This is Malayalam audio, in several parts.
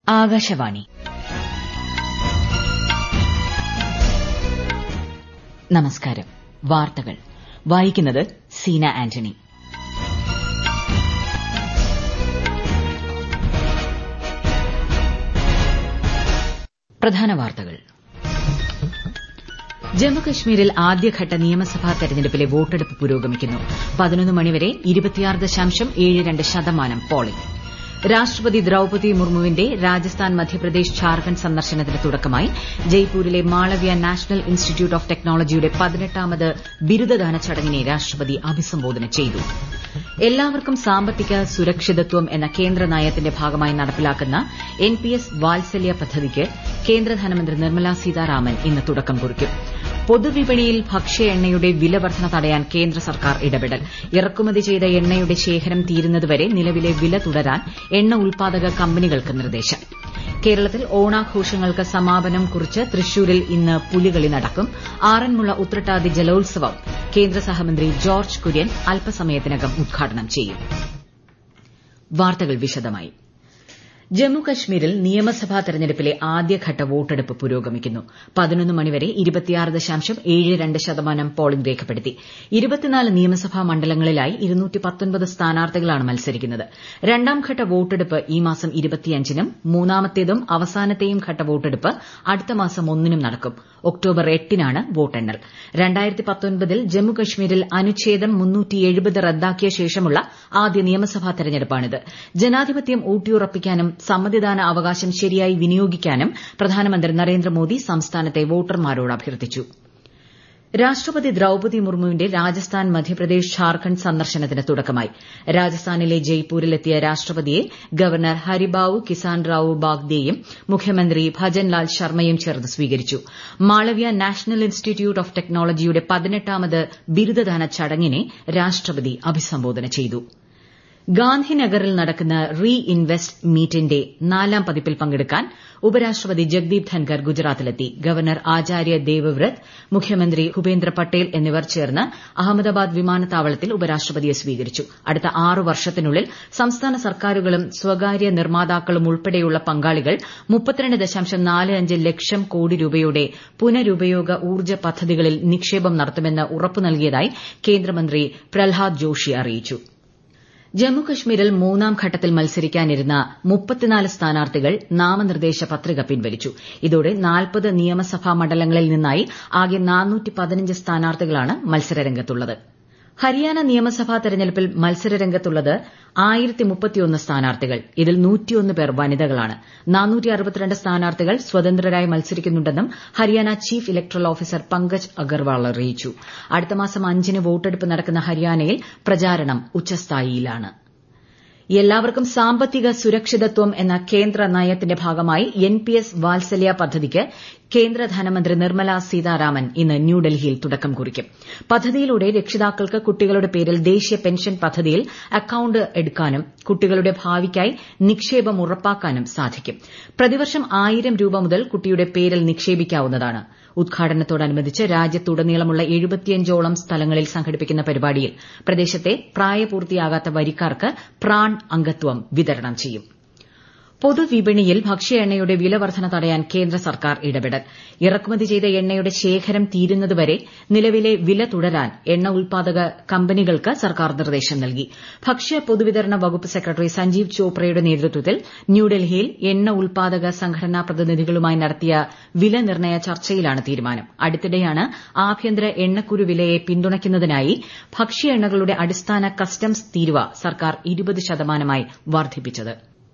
ആകാശവാണി നമസ്കാരം വാർത്തകൾ വായിക്കുന്നത് സീന ആന്റണി പ്രധാന വാർത്തകൾ ജമ്മുകശ്മീരിൽ ആദ്യഘട്ട നിയമസഭാ തെരഞ്ഞെടുപ്പിലെ വോട്ടെടുപ്പ് പുരോഗമിക്കുന്നു പതിനൊന്ന് മണിവരെ ശതമാനം പോളിംഗ് രാഷ്ട്രപതി ദ്രൌപതി മുർമുവിന്റെ രാജസ്ഥാൻ മധ്യപ്രദേശ് ഝാർഖണ്ഡ് സന്ദർശനത്തിന് തുടക്കമായി ജയ്പൂരിലെ മാളവ്യ നാഷണൽ ഇൻസ്റ്റിറ്റ്യൂട്ട് ഓഫ് ടെക്നോളജിയുടെ പതിനെട്ടാമത് ബിരുദദാന ചടങ്ങിനെ രാഷ്ട്രപതി അഭിസംബോധന ചെയ്തു എല്ലാവർക്കും സാമ്പത്തിക സുരക്ഷിതത്വം എന്ന കേന്ദ്ര നയത്തിന്റെ ഭാഗമായി നടപ്പിലാക്കുന്ന എൻ പി എസ് വാത്സല്യ പദ്ധതിക്ക് കേന്ദ്ര ധനമന്ത്രി നിർമ്മല സീതാരാമൻ ഇന്ന് തുടക്കം കുറിക്കും പൊതുവിപണിയിൽ ഭക്ഷ്യ എണ്ണയുടെ വില വർധന തടയാൻ കേന്ദ്ര സർക്കാർ ഇടപെടൽ ഇറക്കുമതി ചെയ്ത എണ്ണയുടെ ശേഖരം തീരുന്നതുവരെ നിലവിലെ വില തുടരാൻ എണ്ണ ഉൽപാദക കമ്പനികൾക്ക് നിർദ്ദേശം കേരളത്തിൽ ഓണാഘോഷങ്ങൾക്ക് സമാപനം കുറിച്ച് തൃശൂരിൽ ഇന്ന് പുലികളി നടക്കും ആറന്മുള ഉത്രട്ടാതി ജലോത്സവം കേന്ദ്ര സഹമന്ത്രി ജോർജ് കുര്യൻ അല്പസമയത്തിനകം ഉദ്ഘാടനം ചെയ്യും വാർത്തകൾ വിശദമായി ജമ്മു കശ്മീരിൽ നിയമസഭാ തെരഞ്ഞെടുപ്പിലെ ആദ്യഘട്ട വോട്ടെടുപ്പ് പുരോഗമിക്കുന്നു പതിനൊന്ന് മണിവരെ ശതമാനം പോളിംഗ് രേഖപ്പെടുത്തി ഇരുപത്തിനാല് നിയമസഭാ മണ്ഡലങ്ങളിലായി സ്ഥാനാർത്ഥികളാണ് മത്സരിക്കുന്നത് രണ്ടാംഘട്ട വോട്ടെടുപ്പ് ഈ മാസം നും മൂന്നാമത്തേതും അവസാനത്തെയും ഘട്ട വോട്ടെടുപ്പ് അടുത്ത മാസം ഒന്നിനും നടക്കും ഒക്ടോബർ എട്ടിനാണ് വോട്ടെണ്ണൽ ൽ ജമ്മു കശ്മീരിൽ അനുച്ഛേദം റദ്ദാക്കിയ ശേഷമുള്ള ആദ്യ നിയമസഭാ തെരഞ്ഞെടുപ്പാണിത് ജനാധിപത്യം ഊട്ടിയുറപ്പിക്കാനും സമ്മതിദാന അവകാശം ശരിയായി വിനിയോഗിക്കാനും പ്രധാനമന്ത്രി നരേന്ദ്രമോദി സംസ്ഥാനത്തെ വോട്ടർമാരോട് അഭ്യർത്ഥിച്ചു രാഷ്ട്രപതി ദ്രൌപതി മുർമുവിന്റെ രാജസ്ഥാൻ മധ്യപ്രദേശ് ഝാർഖണ്ഡ് സന്ദർശനത്തിന് തുടക്കമായി രാജസ്ഥാനിലെ ജയ്പൂരിലെത്തിയ രാഷ്ട്രപതിയെ ഗവർണർ ഹരിബാവു കിസാൻ റാവു ബാഗ്ദേയും മുഖ്യമന്ത്രി ഭജൻലാൽ ശർമ്മയും ചേർന്ന് സ്വീകരിച്ചു മാളവ്യ നാഷണൽ ഇൻസ്റ്റിറ്റ്യൂട്ട് ഓഫ് ടെക്നോളജിയുടെ പതിനെട്ടാമത് ബിരുദദാന ചടങ്ങിനെ രാഷ്ട്രപതി അഭിസംബോധന ചെയ്തു ഗാന്ധിനഗറിൽ നടക്കുന്ന റീ ഇൻവെസ്റ്റ് മീറ്റിന്റെ നാലാം പതിപ്പിൽ പങ്കെടുക്കാൻ ഉപരാഷ്ട്രപതി ജഗ്ദീപ് ധൻകർ ഗുജറാത്തിലെത്തി ഗവർണർ ആചാര്യ ദേവവ്രത് മുഖ്യമന്ത്രി ഭൂപേന്ദ്ര പട്ടേൽ എന്നിവർ ചേർന്ന് അഹമ്മദാബാദ് വിമാനത്താവളത്തിൽ ഉപരാഷ്ട്രപതിയെ സ്വീകരിച്ചു അടുത്ത ആറ് വർഷത്തിനുള്ളിൽ സംസ്ഥാന സർക്കാരുകളും സ്വകാര്യ നിർമ്മാതാക്കളും ഉൾപ്പെടെയുള്ള പങ്കാളികൾ ലക്ഷം കോടി രൂപയുടെ പുനരുപയോഗ ഊർജ്ജ പദ്ധതികളിൽ നിക്ഷേപം നടത്തുമെന്ന് ഉറപ്പു നൽകിയതായി കേന്ദ്രമന്ത്രി പ്രഹ്ലാദ് ജോഷി അറിയിച്ചു ജമ്മുകശ്മീരിൽ മൂന്നാം ഘട്ടത്തിൽ മത്സരിക്കാനിരുന്ന മുപ്പത്തിനാല് സ്ഥാനാർത്ഥികൾ നാമനിർദ്ദേശ പത്രിക പിൻവലിച്ചു ഇതോടെ നാൽപ്പത് നിയമസഭാ മണ്ഡലങ്ങളിൽ നിന്നായി ആകെ സ്ഥാനാർത്ഥികളാണ് മത്സരരംഗത്തുള്ളത് ഹരിയാന നിയമസഭാ തെരഞ്ഞെടുപ്പിൽ മത്സരരംഗത്തുള്ളത് സ്ഥാനാർത്ഥികൾ ഇതിൽ പേർ വനിതകളാണ് സ്ഥാനാർത്ഥികൾ സ്വതന്ത്രരായി മത്സരിക്കുന്നുണ്ടെന്നും Haryana chief electoral officer Pankaj Agarwal അറിയിച്ചു അടുത്ത മാസം അഞ്ചിന് വോട്ടെടുപ്പ് നടക്കുന്ന ഹരിയാനയിൽ പ്രചാരണം ഉച്ചസ്ഥായിയിലാണ് എല്ലാവർക്കും സാമ്പത്തിക സുരക്ഷിതത്വം എന്ന കേന്ദ്ര നയത്തിന്റെ ഭാഗമായി എൻ പി എസ് വാത്സല്യ പദ്ധതിക്ക് കേന്ദ്ര ധനമന്ത്രി നിർമ്മല സീതാരാമൻ ഇന്ന് ന്യൂഡൽഹിയിൽ തുടക്കം കുറിക്കും പദ്ധതിയിലൂടെ രക്ഷിതാക്കൾക്ക് കുട്ടികളുടെ പേരിൽ ദേശീയ പെൻഷൻ പദ്ധതിയിൽ അക്കൌണ്ട് എടുക്കാനും കുട്ടികളുടെ ഭാവിക്കായി നിക്ഷേപം ഉറപ്പാക്കാനും സാധിക്കും പ്രതിവർഷം ആയിരം രൂപ മുതൽ കുട്ടിയുടെ പേരിൽ നിക്ഷേപിക്കാവുന്നതാണ് ഉദ്ഘാടനത്തോടനുബന്ധിച്ച് രാജ്യത്തുടനീളമുള്ള എഴുപത്തിയഞ്ചോളം സ്ഥലങ്ങളിൽ സംഘടിപ്പിക്കുന്ന പരിപാടിയിൽ പ്രദേശത്തെ പ്രായപൂർത്തിയാകാത്ത വരിക്കാർക്ക് പ്രാൺ അംഗത്വം വിതരണം ചെയ്യും പൊതുവിപണിയിൽ ഭക്ഷ്യ എണ്ണയുടെ വില വർധന തടയാൻ കേന്ദ്ര സർക്കാർ ഇടപെടൽ ഇറക്കുമതി ചെയ്ത എണ്ണയുടെ ശേഖരം തീരുന്നതുവരെ നിലവിലെ വില തുടരാൻ എണ്ണ ഉൽപാദക കമ്പനികൾക്ക് സർക്കാർ നിർദ്ദേശം നൽകി ഭക്ഷ്യ പൊതുവിതരണ വകുപ്പ് സെക്രട്ടറി സഞ്ജീവ് ചോപ്രയുടെ നേതൃത്വത്തിൽ ന്യൂഡൽഹിയിൽ എണ്ണ ഉൽപാദക സംഘടനാ പ്രതിനിധികളുമായി നടത്തിയ വില നിർണ്ണയ ചർച്ചയിലാണ് തീരുമാനം അടുത്തിടെയാണ് ആഭ്യന്തര എണ്ണക്കുരു വിലയെ പിന്തുണയ്ക്കുന്നതിനായി ഭക്ഷ്യ എണ്ണകളുടെ അടിസ്ഥാന കസ്റ്റംസ് തീരുവ സർക്കാർ ഇരുപത് ശതമാനമായി വർദ്ധിപ്പിച്ചത്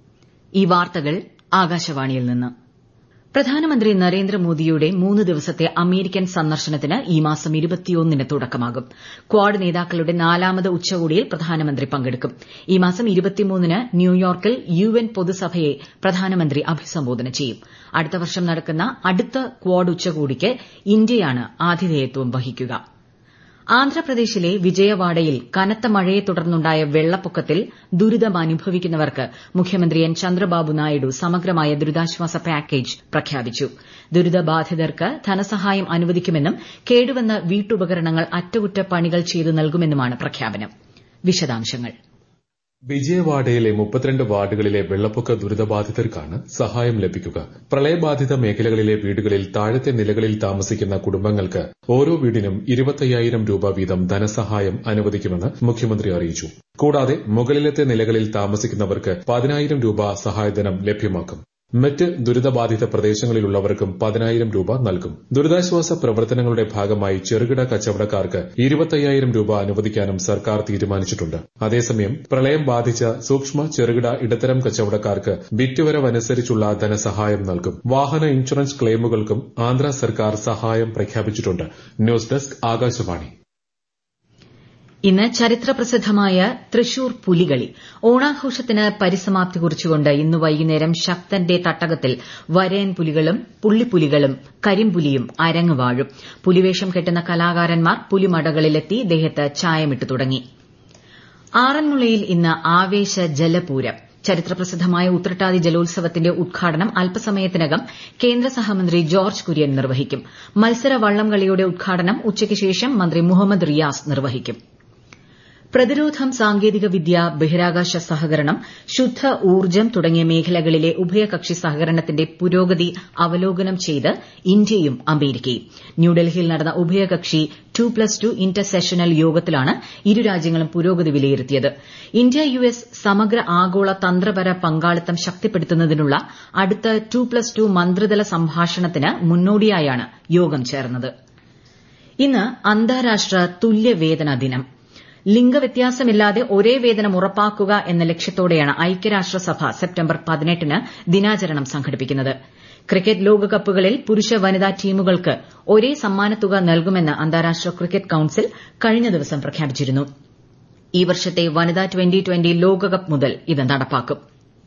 ഈ വാർത്തകൾ ആകാശവാണിയിൽ നിന്ന് പ്രധാനമന്ത്രി നരേന്ദ്രമോദിയുടെ മൂന്ന് ദിവസത്തെ അമേരിക്കൻ സന്ദർശനത്തിന് ഈ മാസം ന് തുടക്കമാകും ക്വാഡ് നേതാക്കളുടെ നാലാമത് ഉച്ചകോടിയിൽ പ്രധാനമന്ത്രി പങ്കെടുക്കും ഈ മാസം ന് ന്യൂയോർക്കിൽ യു എൻ പൊതുസഭയെ പ്രധാനമന്ത്രി അഭിസംബോധന ചെയ്യും അടുത്ത വർഷം നടക്കുന്ന അടുത്ത ക്വാഡ് ഉച്ചകോടിക്ക് ഇന്ത്യയാണ് ആതിഥേയത്വം വഹിക്കുക ആന്ധ്രാപ്രദേശിലെ വിജയവാഡയിൽ കനത്ത മഴയെ തുടർന്നുണ്ടായ വെള്ളപ്പൊക്കത്തിൽ ദുരിതമനുഭവിക്കുന്നവർക്ക് മുഖ്യമന്ത്രി എൻ ചന്ദ്രബാബു നായിഡു സമഗ്രമായ ദുരിതാശ്വാസ പാക്കേജ് പ്രഖ്യാപിച്ചു ദുരിതബാധിതർക്ക് ധനസഹായം അനുവദിക്കുമെന്നും കേടുവന്ന വീട്ടുപകരണങ്ങൾ അറ്റകുറ്റപ്പണികൾ ചെയ്തു നൽകുമെന്നുമാണ് പ്രഖ്യാപനം വിശദാംശങ്ങൾ വിജയവാഡയിലെ മുപ്പത്തിരണ്ട് വാർഡുകളിലെ വെള്ളപ്പൊക്ക ദുരിതബാധിതർക്കാണ് സഹായം ലഭിക്കുക പ്രളയബാധിത മേഖലകളിലെ വീടുകളിൽ താഴത്തെ നിലകളിൽ താമസിക്കുന്ന കുടുംബങ്ങൾക്ക് ഓരോ വീടിനും ഇരുപത്തയ്യായിരം രൂപ വീതം ധനസഹായം അനുവദിക്കുമെന്ന് മുഖ്യമന്ത്രി അറിയിച്ചു കൂടാതെ മുകളിലത്തെ നിലകളിൽ താമസിക്കുന്നവർക്ക് പതിനായിരം രൂപ സഹായധനം ലഭ്യമാക്കും മറ്റ് ദുരിതബാധിത പ്രദേശങ്ങളിലുള്ളവർക്കും പതിനായിരം രൂപ നൽകും ദുരിതാശ്വാസ പ്രവർത്തനങ്ങളുടെ ഭാഗമായി ചെറുകിട കച്ചവടക്കാർക്ക് ഇരുപത്തയ്യായിരം രൂപ അനുവദിക്കാനും സർക്കാർ തീരുമാനിച്ചിട്ടുണ്ട് അതേസമയം പ്രളയം ബാധിച്ച സൂക്ഷ്മ ചെറുകിട ഇടത്തരം കച്ചവടക്കാർക്ക് വിറ്റുവരവനുസരിച്ചുള്ള ധനസഹായം നൽകും വാഹന ഇൻഷുറൻസ് ക്ലെയിമുകൾക്കും ആന്ധ്ര സർക്കാർ സഹായം പ്രഖ്യാപിച്ചിട്ടുണ്ട് ന്യൂസ് ഡെസ്ക് ആകാശവാണി ഇന്ന് ചരിത്രപ്രസിദ്ധമായ തൃശൂർ പുലികളി ഓണാഘോഷത്തിന് പരിസമാപ്തി കുറിച്ചുകൊണ്ട് ഇന്ന് വൈകുന്നേരം ശക്തന്റെ തട്ടകത്തിൽ വരയൻ പുലികളും പുള്ളിപ്പുലികളും കരിമ്പുലിയും അരങ്ങ് വാഴും പുലിവേഷം കെട്ടുന്ന കലാകാരന്മാർ പുലിമടകളിലെത്തി ദേഹത്ത് ചായമിട്ടു തുടങ്ങി ആറന്മുളയിൽ ഇന്ന് ആവേശ ജലപൂരം ചരിത്രപ്രസിദ്ധമായ ഉത്രട്ടാതി ജലോത്സവത്തിന്റെ ഉദ്ഘാടനം അല്പസമയത്തിനകം കേന്ദ്ര സഹമന്ത്രി ജോർജ് കുര്യൻ നിർവഹിക്കും മത്സര വള്ളംകളിയുടെ ഉദ്ഘാടനം ഉച്ചയ്ക്ക് ശേഷം മന്ത്രി മുഹമ്മദ് റിയാസ് നിർവഹിക്കും പ്രതിരോധം സാങ്കേതികവിദ്യ ബഹിരാകാശ സഹകരണം ശുദ്ധ ഊർജ്ജം തുടങ്ങിയ മേഖലകളിലെ ഉഭയകക്ഷി സഹകരണത്തിന്റെ പുരോഗതി അവലോകനം ചെയ്ത് ഇന്ത്യയും അമേരിക്കയും ന്യൂഡൽഹിയിൽ നടന്ന ഉഭയകക്ഷി two plus two intersessional യോഗത്തിലാണ് ഇരു രാജ്യങ്ങളും പുരോഗതി വിലയിരുത്തിയത് ഇന്ത്യ യു എസ് സമഗ്ര ആഗോള തന്ത്രപര പങ്കാളിത്തം ശക്തിപ്പെടുത്തുന്നതിനുള്ള അടുത്ത ടു പ്ലസ് ടു മന്ത്രിതല സംഭാഷണത്തിന് മുന്നോടിയായാണ് യോഗം ചേർന്നത് ഇന്ന് അന്താരാഷ്ട്ര തുല്യവേതന ദിനം ലിംഗവ്യത്യാസമില്ലാതെ ഒരേ വേതനം ഉറപ്പാക്കുക എന്ന ലക്ഷ്യത്തോടെയാണ് ഐക്യരാഷ്ട്രസഭ സെപ്റ്റംബർ പതിനെട്ടിന് ദിനാചരണം സംഘടിപ്പിക്കുന്നത് ക്രിക്കറ്റ് ലോകകപ്പുകളിൽ പുരുഷ വനിതാ ടീമുകൾക്ക് ഒരേ സമ്മാനത്തുക നൽകുമെന്ന് അന്താരാഷ്ട്ര ക്രിക്കറ്റ് കൌൺസിൽ കഴിഞ്ഞ ദിവസം പ്രഖ്യാപിച്ചിരുന്നു ഈ വർഷത്തെ വനിതാ ട്വന്റി ട്വന്റി ലോകകപ്പ് മുതൽ ഇത് നടപ്പാക്കും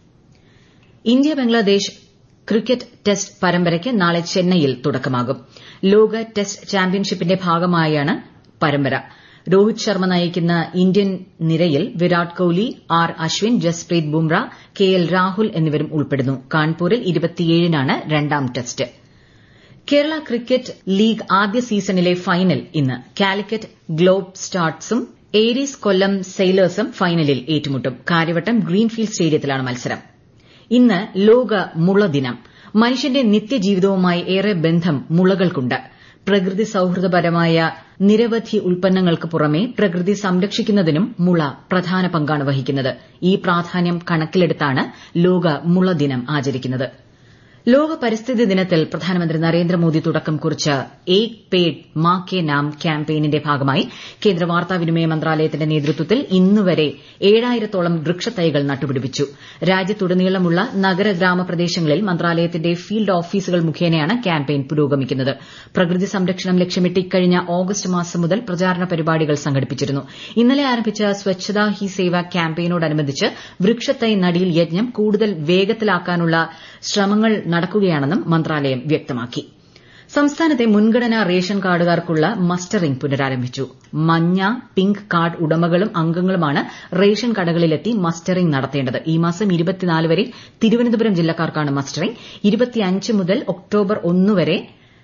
ഇന്ത്യ ബംഗ്ലാദേശ് ക്രിക്കറ്റ് ടെസ്റ്റ് പരമ്പരയ്ക്ക് നാളെ ചെന്നൈയിൽ തുടക്കമാകും ലോക ടെസ്റ്റ് ചാമ്പ്യൻഷിപ്പിന്റെ ഭാഗമായാണ് പരമ്പര രോഹിത് ശർമ്മ നയിക്കുന്ന ഇന്ത്യൻ നിരയിൽ Virat Kohli R Ashwin Jasprit Bumrah K L Rahul എന്നിവരും ഉൾപ്പെടുന്നു കാൺപൂരിൽ ഇരുപത്തിയേഴിനാണ് രണ്ടാം ടെസ്റ്റ് കേരള ക്രിക്കറ്റ് ലീഗ് ആദ്യ സീസണിലെ ഫൈനൽ ഇന്ന് കാലിക്കറ്റ് ഗ്ലോബ് സ്റ്റാർസും ഏരീസ് കൊല്ലം സെയിലേഴ്സും ഫൈനലിൽ ഏറ്റുമുട്ടും കാര്യവട്ടം ഗ്രീൻഫീൽഡ് സ്റ്റേഡിയത്തിലാണ് മത്സരം ഇന്ന് ലോക മുള ദിനം മനുഷ്യന്റെ നിത്യജീവിതവുമായി ഏറെ ബന്ധം മുളകൾക്കുണ്ട് പ്രകൃതി സൌഹൃദപരമായ നിരവധി ഉൽപ്പന്നങ്ങൾക്ക് പുറമെ പ്രകൃതി സംരക്ഷിക്കുന്നതിനും മുള പ്രധാന പങ്കാണ് വഹിക്കുന്നത് ഈ പ്രാധാന്യം കണക്കിലെടുത്താണ് ലോക മുള ദിനം ആചരിക്കുന്നത് ലോക പരിസ്ഥിതി ദിനത്തിൽ പ്രധാനമന്ത്രി നരേന്ദ്രമോദി തുടക്കം കുറിച്ച ഏക് പേഡ് മാ കെ നാം ക്യാമ്പയിനിന്റെ ഭാഗമായി കേന്ദ്ര വാർത്താവിനിമയ മന്ത്രാലയത്തിന്റെ നേതൃത്വത്തിൽ ഇന്നുവരെ ഏഴായിരത്തോളം വൃക്ഷത്തൈകൾ നട്ടുപിടിപ്പിച്ചു രാജ്യത്തുടനീളമുള്ള നഗര ഗ്രാമപ്രദേശങ്ങളിൽ മന്ത്രാലയത്തിന്റെ ഫീൽഡ് ഓഫീസുകൾ മുഖേനയാണ് ക്യാമ്പയിൻ പുരോഗമിക്കുന്നത് പ്രകൃതി സംരക്ഷണം ലക്ഷ്യമിട്ട് ഇക്കഴിഞ്ഞ ഓഗസ്റ്റ് മാസം മുതൽ പ്രചാരണ പരിപാടികൾ സംഘടിപ്പിച്ചിരുന്നു ഇന്നലെ ആരംഭിച്ച സ്വച്ഛതാ ഹി സേവ ക്യാമ്പയിനോടനുബന്ധിച്ച് വൃക്ഷത്തൈ നടീൽ യജ്ഞം കൂടുതൽ വേഗത്തിലാക്കാനുള്ള ശ്രമങ്ങൾ നടക്കുകയാണെന്നും മന്ത്രാലയം വ്യക്തമാക്കി സംസ്ഥാനത്തെ മുൻഗണനാ റേഷൻ കാർഡുകാർക്കുള്ള മസ്റ്ററിംഗ് പുനരാരംഭിച്ചു മഞ്ഞ പിങ്ക് കാർഡ് ഉടമകളും അംഗങ്ങളുമാണ് റേഷൻ കടകളിലെത്തി മസ്റ്ററിംഗ് നടത്തേണ്ടത് ഈ മാസം വരെ തിരുവനന്തപുരം ജില്ലക്കാർക്കാണ് മസ്റ്ററിംഗ് മുതൽ ഒക്ടോബർ ഒന്ന് വരെ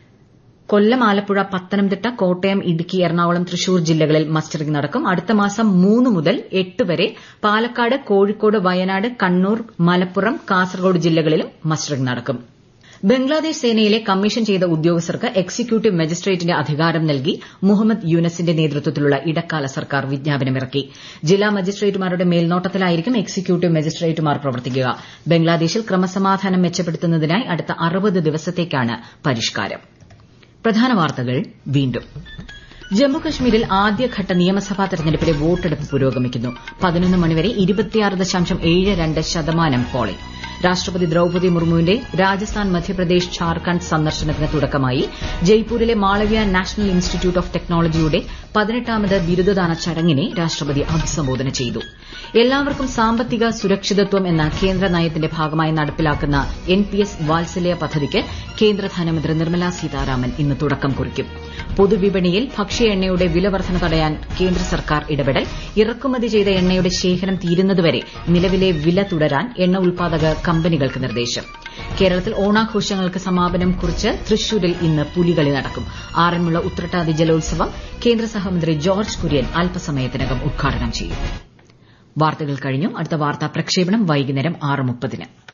കൊല്ലം ആലപ്പുഴ പത്തനംതിട്ട കോട്ടയം ഇടുക്കി എറണാകുളം തൃശൂർ ജില്ലകളിൽ മസ്റ്ററിംഗ് നടക്കും അടുത്ത മാസം മൂന്ന് മുതൽ എട്ട് വരെ പാലക്കാട് കോഴിക്കോട് വയനാട് കണ്ണൂർ മലപ്പുറം കാസർഗോഡ് ജില്ലകളിലും മസ്റ്ററിംഗ് നടക്കും ബംഗ്ലാദേശ് സേനയിലെ കമ്മീഷൻ ചെയ്ത ഉദ്യോഗസ്ഥർക്ക് എക്സിക്യൂട്ടീവ് മജിസ്ട്രേറ്റിന്റെ അധികാരം നൽകി മുഹമ്മദ് യൂനസിന്റെ നേതൃത്വത്തിലുള്ള ഇടക്കാല സർക്കാർ വിജ്ഞാപനമിറക്കി ജില്ലാ മജിസ്ട്രേറ്റുമാരുടെ മേൽനോട്ടത്തിലായിരിക്കും എക്സിക്യൂട്ടീവ് മജിസ്ട്രേറ്റുമാർ പ്രവർത്തിക്കുക ബംഗ്ലാദേശിൽ ക്രമസമാധാനം മെച്ചപ്പെടുത്തുന്നതിനായി അടുത്ത അറുപത് ദിവസത്തേക്കാണ് പരിഷ്കാരം പ്രധാന വാർത്തകൾ വീണ്ടും ജമ്മുകശ്മീരിൽ ആദ്യഘട്ട നിയമസഭാ തെരഞ്ഞെടുപ്പിലെ വോട്ടെടുപ്പ് പുരോഗമിക്കുന്നു പതിനൊന്ന് മണിവരെ ഇരുപത്തിയാറ് ദശാംശം ഏഴ് രണ്ട് ശതമാനം പോളിംഗ് രാഷ്ട്രപതി ദ്രൌപതി മുർമുവിന്റെ രാജസ്ഥാൻ മധ്യപ്രദേശ് ഝാർഖണ്ഡ് സന്ദർശനത്തിന് തുടക്കമായി ജയ്പൂരിലെ മാളവ്യ നാഷണൽ ഇൻസ്റ്റിറ്റ്യൂട്ട് ഓഫ് ടെക്നോളജിയുടെ പതിനെട്ടാമത് ബിരുദദാന ചടങ്ങിനെ രാഷ്ട്രപതി അഭിസംബോധന ചെയ്തു എല്ലാവർക്കും സാമ്പത്തിക സുരക്ഷിതത്വം എന്ന കേന്ദ്ര നയത്തിന്റെ ഭാഗമായി നടപ്പിലാക്കുന്ന എൻ പി എസ് വാത്സല്യ പദ്ധതിക്ക് കേന്ദ്ര ധനമന്ത്രി നിർമ്മല സീതാരാമൻ ഇന്ന് തുടക്കം കുറിക്കും പൊതുവിപണിയിൽ ഭക്ഷ്യ എണ്ണയുടെ വിലവർദ്ധന തടയാൻ കേന്ദ്ര സർക്കാർ ഇടപെടൽ ഇറക്കുമതി ചെയ്ത എണ്ണയുടെ ശേഖരം തീരുന്നതുവരെ നിലവിലെ വില തുടരാൻ എണ്ണ ഉൽപാദക കമ്പനികൾക്ക് നിർദ്ദേശം കേരളത്തിൽ ഓണാഘോഷങ്ങൾക്ക് സമാപനം കുറിച്ച് തൃശൂരിൽ ഇന്ന് പുലികളി നടക്കും ആറന്മുള ഉത്രട്ടാതി ജലോത്സവം കേന്ദ്ര സഹമന്ത്രി ജോർജ് കുര്യൻ അല്പസമയത്തിനകം ഉദ്ഘാടനം ചെയ്യും വാർത്തകൾ കഴിഞ്ഞു അടുത്ത വാർത്താ പ്രക്ഷേപണം വൈകുന്നേരം ആറ് മുപ്പതിന്